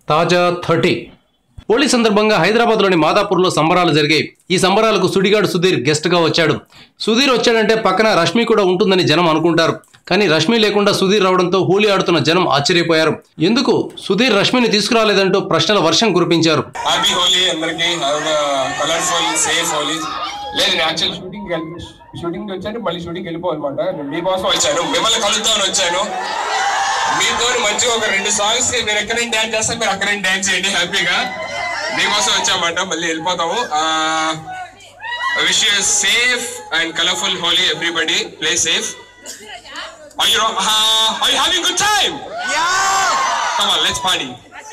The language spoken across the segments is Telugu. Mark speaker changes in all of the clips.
Speaker 1: తాజా థర్టీ హోళీ సందర్భంగా హైదరాబాద్లోని మాదాపూర్లో సంబరాలు జరిగాయి ఈ సంబరాలకు సుడిగాడు సుధీర్ గెస్ట్గా వచ్చాడు సుధీర్ వచ్చాడంటే పక్కన రష్మి కూడా ఉంటుందని జనం అనుకుంటారు కానీ రష్మి లేకుండా సుధీర్ రావడంతో హోలీ ఆడుతున్న జనం ఆశ్చర్యపోయారు ఎందుకు సుధీర్ రష్మిని తీసుకురాలేదంటూ ప్రశ్నల వర్షం కురిపించారు
Speaker 2: హ్యాపీ హోలీ అందరికి కలర్ఫుల్ సేఫ్ హోలీ లేదు నేను యాక్చువల్ షూటింగ్ షూటింగ్ వచ్చాను మళ్ళీ షూటింగ్ వెళ్ళిపోవాలన్నమాట నేను మీకోసం వచ్చాను మిమ్మల్ని కలుద్దామని వచ్చాను మీతో మంచిగా ఒక రెండు సాంగ్స్ మీరు ఎక్కడైనా డ్యాన్స్ చేస్తే మీరు అక్కడైనా డ్యాన్స్ చేయండి హ్యాపీగా మీకోసం వచ్చామాట మళ్ళీ వెళ్ళిపోతాము wish you safe and colourful Holi everybody play safe Are you, uh, are you having a good time? Yeah! Come on, let's party.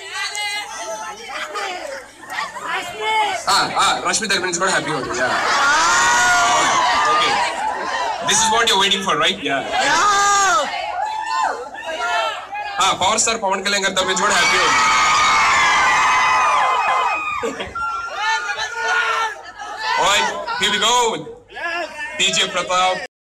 Speaker 2: Ah, ah, Rashmi Dharman is not happy with Yeah. Okay. This is what you're waiting for, right? Yeah. Ah, Power Star Pawan Kalyan Garda is not happy with Alright, here we go. DJ Pratap.